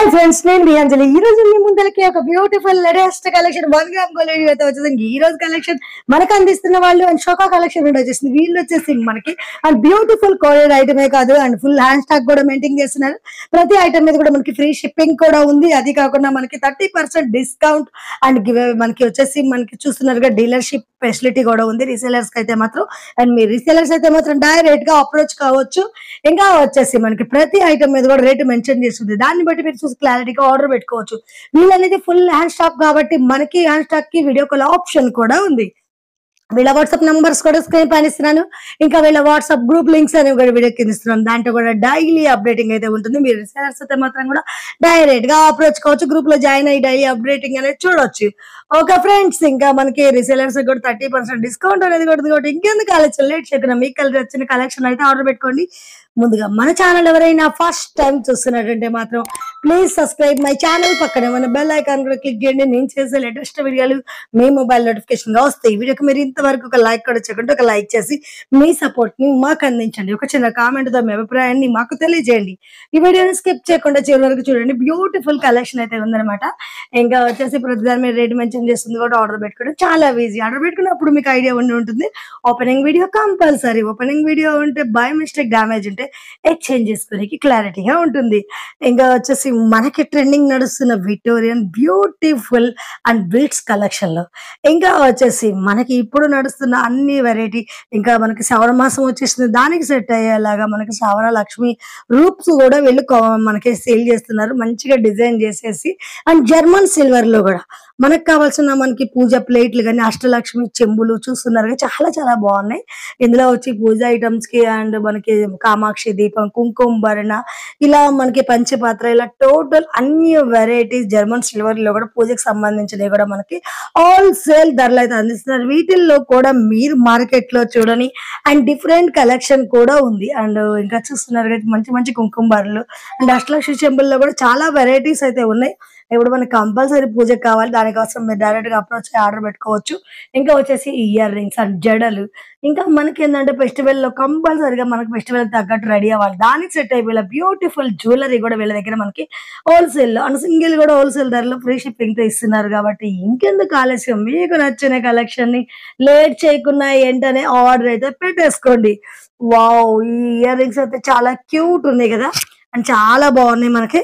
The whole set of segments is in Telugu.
హాయ్ ఫ్రెండ్స్ నేను మీ అంజలి ఈ రోజు మీ ముందలకి ఒక beautiful latest collection one gram gold అయితే వచ్చేసింది ఈ రోజు కలెక్షన్ మనకు అందిస్తున్న వాళ్ళు అండ్ షోకా కలెక్షన్ కూడా వచ్చేసింది వీళ్ళు వచ్చేసి మనకి అండ్ బ్యూటిఫుల్ కోడెడ్ ఐటమే కాదు అండ్ ఫుల్ హ్యాండ్ స్టాక్ కూడా మెయింటైన్ చేస్తున్నారు ప్రతి ఐటమ్ మీద కూడా మనకి ఫ్రీ షిప్పింగ్ కూడా ఉంది అది కాకుండా మనకి thirty percent discount and give మనకి వచ్చేసి మనకి చూస్తున్నారుగా డీలర్షిప్ ఫెసిలిటీ కూడా ఉంది రీసేలర్స్ కి అయితే మాత్రం అండ్ మీ రీసేలర్స్ అయితే మాత్రం డైరెక్ట్ గా అప్రోచ్ కావచ్చు ఇంకా వచ్చేసి మనకి ప్రతి ఐటమ్ మీద కూడా రేటు మెన్షన్ చేస్తుంది దాన్ని బట్టి మీరు చూసి క్లారిటీగా ఆర్డర్ పెట్టుకోవచ్చు వీళ్ళనేది ఫుల్ హ్యాండ్ స్టాక్ కాబట్టి మనకి హ్యాండ్ స్టాక్ కి వీడియో కాల్ ఆప్షన్ కూడా ఉంది వీళ్ళ వాట్సాప్ నంబర్స్ కూడా స్క్రీన్ పైన ఇస్తున్నాను ఇంకా వీళ్ళ వాట్సాప్ గ్రూప్ లింక్స్ అనేవి కూడా వీడియో కింద ఇస్తున్నాను దాంట్లో కూడా డైలీ అప్డేటింగ్ అయితే ఉంటుంది మీరు రిసెలర్స్ అయితే మాత్రం కూడా డైరెక్ట్ గా అప్రోచ్ కావచ్చు గ్రూప్ లో జాయిన్ అయ్యి డైలీ అప్డేటింగ్ అనేది చూడొచ్చు ఓకే ఫ్రెండ్స్ ఇంకా మనకి రిసెలర్స్ కూడా థర్టీ పర్సెంట్ డిస్కౌంట్ అనేది కూడా ఉంది కాబట్టి ఇంకెందుకు ఆలోచన లేట్ చేయకుండా మీకు కలిసి వచ్చిన కలెక్షన్ అయితే ఆర్డర్ పెట్టుకోండి ముందుగా మన ఛానల్ ఎవరైనా ఫస్ట్ టైం చూస్తున్నట్టంటే మాత్రం ప్లీజ్ సబ్స్క్రైబ్ మై ఛానల్ పక్కనే మన బెల్ ఐకాన్ కూడా క్లిక్ చేయండి నేను చేసే లేటెస్ట్ వీడియోలు మీ మొబైల్ నోటిఫికేషన్ గా వస్తాయి ఈ వీడియోకి మీరు ఇంతవరకు ఒక లైక్ కూడా చేయకుండా ఒక లైక్ చేసి మీ సపోర్ట్ ని మాకు అందించండి ఒక చిన్న కామెంట్ తో మీ అభిప్రాయాన్ని మాకు తెలియజేయండి ఈ వీడియోని స్కిప్ చేయకుండా చివరి వరకు చూడండి బ్యూటిఫుల్ కలెక్షన్ అయితే ఉందన్నమాట ఇంకా వచ్చేసి ప్రతిదాని మీద రేట్ మెన్షన్ చేస్తుంది కూడా ఆర్డర్ పెట్టుకోవడం చాలా ఈజీ ఆర్డర్ పెట్టుకున్నప్పుడు మీకు ఐడియా ఉండి ఉంటుంది opening video compulsory opening video ఉంటే బై మిస్టేక్ డ్యామేజ్ ఉంటే ఎక్స్చేంజ్ చేసుకోనికి క్లారిటీగా ఉంటుంది ఇంకా వచ్చేసి మనకి ట్రెండింగ్ నడుస్తున్న Victorian beautiful and beads collection లో ఇంకా వచ్చేసి మనకి ఇప్పుడు నడుస్తున్న అన్ని వెరైటీ ఇంకా మనకి శ్రావణ మాసం వచ్చేసింది దానికి సెట్ అయ్యేలాగా మనకి శ్రావణ లక్ష్మి రూప్స్ కూడా వీళ్ళు కొ- మనకి సేల్ చేస్తున్నారు మంచిగా డిజైన్ చేసేసి అండ్ జర్మన్ సిల్వర్ లో కూడా మనకు కావాల్సిన మనకి పూజ ప్లేట్లు కానీ అష్టలక్ష్మి చెంబులు చూస్తున్నారు కదా, చాలా చాలా బాగున్నాయి ఇందులో వచ్చి పూజ ఐటమ్స్ కి అండ్ మనకి కామాక్షి దీపం కుంకుమ భరణ ఇలా మనకి పంచపాత్ర ఇలా టోటల్ అన్ని వెరైటీస్ జర్మన్ సిల్వర్ లో కూడా పూజకి సంబంధించినవి కూడా మనకి హోల్సేల్ ధరలు అయితే అందిస్తున్నారు వీటిల్లో కూడా మీరు మార్కెట్ లో చూడని అండ్ డిఫరెంట్ కలెక్షన్ కూడా ఉంది అండ్ ఇంకా చూస్తున్నారు కదా మంచి మంచి కుంకుమ బర్రెలు అండ్ అష్టలక్ష్మి చెంబుల్లో కూడా చాలా వెరైటీస్ అయితే ఉన్నాయి ఇప్పుడు మనకి కంపల్సరీ పూజకి కావాలి దానికోసం మీరు డైరెక్ట్ గా అప్రోచ్ అయ్యి ఆర్డర్ పెట్టుకోవచ్చు ఇంకా వచ్చేసి ఇయర్ రింగ్స్ అండ్ జడలు ఇంకా మనకి ఏంటంటే ఫెస్టివల్ లో కంపల్సరీగా మనకి ఫెస్టివల్ తగ్గట్టు రెడీ అవ్వాలి దానికి సెట్ అయిపోయి బ్యూటిఫుల్ జ్యువెలరీ కూడా వీళ్ళ దగ్గర మనకి హోల్సేల్ లో అండ్ సింగిల్ కూడా హోల్సేల్ ధరలో ఫ్రీ షిప్పింగ్ తో ఇస్తున్నారు కాబట్టి ఇంకెందుకు ఆలస్యం మీకు నచ్చిన కలెక్షన్ ని లేట్ చేయకుండా వెంటనే ఆర్డర్ అయితే పెట్టేసుకోండి వావ్ ఈ ఇయర్ రింగ్స్ అయితే చాలా క్యూట్ ఉన్నాయి కదా అండ్ చాలా బాగున్నాయి మనకి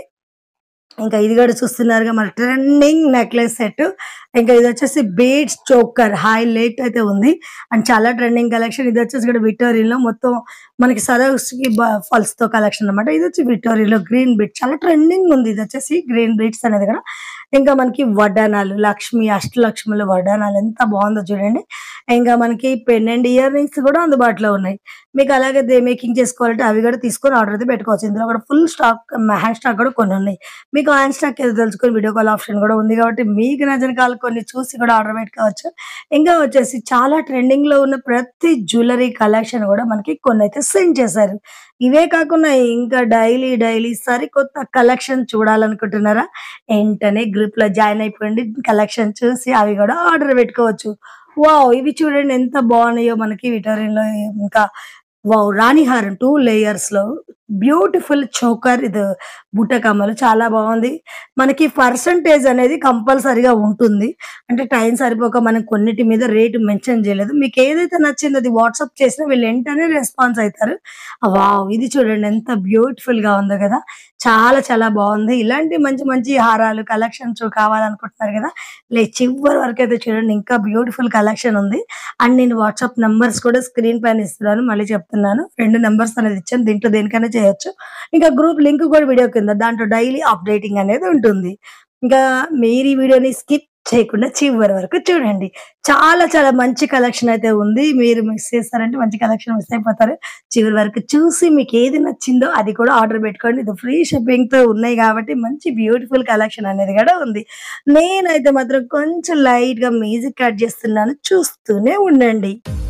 ఇంకా ఇది కూడా చూస్తున్నారుగా మన ట్రెండింగ్ నెక్లెస్ సెట్ ఇంకా ఇది వచ్చేసి బీడ్స్ చోకర్ హైలైట్ అయితే ఉంది అండ్ చాలా ట్రెండింగ్ కలెక్షన్ ఇది వచ్చేసి కూడా విక్టోరియలో మొత్తం మనకి సరస్కి ఫాల్స్ తో కలెక్షన్ అన్నమాట ఇది వచ్చి విక్టోరియాలో గ్రీన్ బీట్ చాలా ట్రెండింగ్ ఉంది ఇది వచ్చేసి గ్రీన్ బీట్స్ అనేది కూడా ఇంకా మనకి వడ్డానాలు లక్ష్మి అష్టలక్ష్ములు వడ్డానాలు ఎంత బాగుందో చూడండి ఇంకా మనకి పెన్ అండ్ ఇయర్ రింగ్స్ కూడా అందుబాటులో ఉన్నాయి మీకు అలాగే దే మేకింగ్ చేసుకోవాలంటే అవి కూడా తీసుకొని ఆర్డర్ అయితే పెట్టుకోవచ్చు ఇందులో కూడా ఫుల్ స్టాక్ హ్యాండ్ స్టాక్ కూడా కొన్ని ఉన్నాయి మీకు హ్యాండ్ స్టాక్ ఏదో తెలుసుకొని వీడియో కాల్ ఆప్షన్ కూడా ఉంది కాబట్టి మీకు నచ్చిన కాల్ కొన్ని చూసి కూడా ఆర్డర్ పెట్టుకోవచ్చు ఇంకా వచ్చేసి చాలా ట్రెండింగ్ లో ఉన్న ప్రతి జ్యువెలరీ కలెక్షన్ కూడా మనకి కొన్ని అయితే సెండ్ చేశారు ఇవే కాకుండా ఇంకా డైలీ డైలీ సరికొత్త కలెక్షన్ చూడాలనుకుంటున్నారా వెంటనే గ్రూప్ లో జాయిన్ అయిపోయింది కలెక్షన్ చూసి అవి కూడా ఆర్డర్ పెట్టుకోవచ్చు వావ్ ఇవి చూడండి ఎంత బాగున్నాయో మనకి విటోరియన్ లో ఇంకా వావ్ రాణిహారం టూ లేయర్స్ లో బ్యూటిఫుల్ చోకర్ ఇది బుట్ట కమ్మలు చాలా బాగుంది మనకి పర్సంటేజ్ అనేది కంపల్సరీగా ఉంటుంది అంటే టైం సరిపోక మనం కొన్నిటి మీద రేటు మెన్షన్ చేయలేదు మీకు ఏదైతే నచ్చిందో అది వాట్సాప్ చేసినా వీళ్ళు వెంటనే రెస్పాన్స్ అవుతారు వావ్ ఇది చూడండి ఎంత బ్యూటిఫుల్ గా ఉందో కదా చాలా చాలా బాగుంది ఇలాంటి మంచి మంచి హారాలు కలెక్షన్స్ కావాలనుకుంటున్నారు కదా లే చివరి వరకు అయితే చూడండి ఇంకా బ్యూటిఫుల్ కలెక్షన్ ఉంది అండ్ నేను వాట్సాప్ నంబర్స్ కూడా స్క్రీన్ పైన ఇస్తున్నాను మళ్ళీ చెప్తున్నాను రెండు నంబర్స్ అనేది ఇచ్చాను దీంట్లో దేనికైనా చేయొచ్చు ఇంకా గ్రూప్ లింక్ కూడా వీడియో కింద దాంట్లో డైలీ అప్డేటింగ్ అనేది ఉంటుంది ఇంకా మీరు ఈ వీడియోని స్కిప్ చేయకుండా చివరి వరకు చూడండి చాలా చాలా మంచి కలెక్షన్ అయితే ఉంది మీరు మిస్ చేస్తారంటే మంచి కలెక్షన్ మిస్ అయిపోతారు చివరి వరకు చూసి మీకు ఏది నచ్చిందో అది కూడా ఆర్డర్ పెట్టుకోండి ఇది ఫ్రీ షిప్పింగ్ తో ఉన్నాయి కాబట్టి మంచి బ్యూటిఫుల్ కలెక్షన్ అనేది కూడా ఉంది నేనైతే మాత్రం కొంచెం లైట్ గా మ్యూజిక్ యాడ్ చేస్తున్నాను చూస్తూనే ఉండండి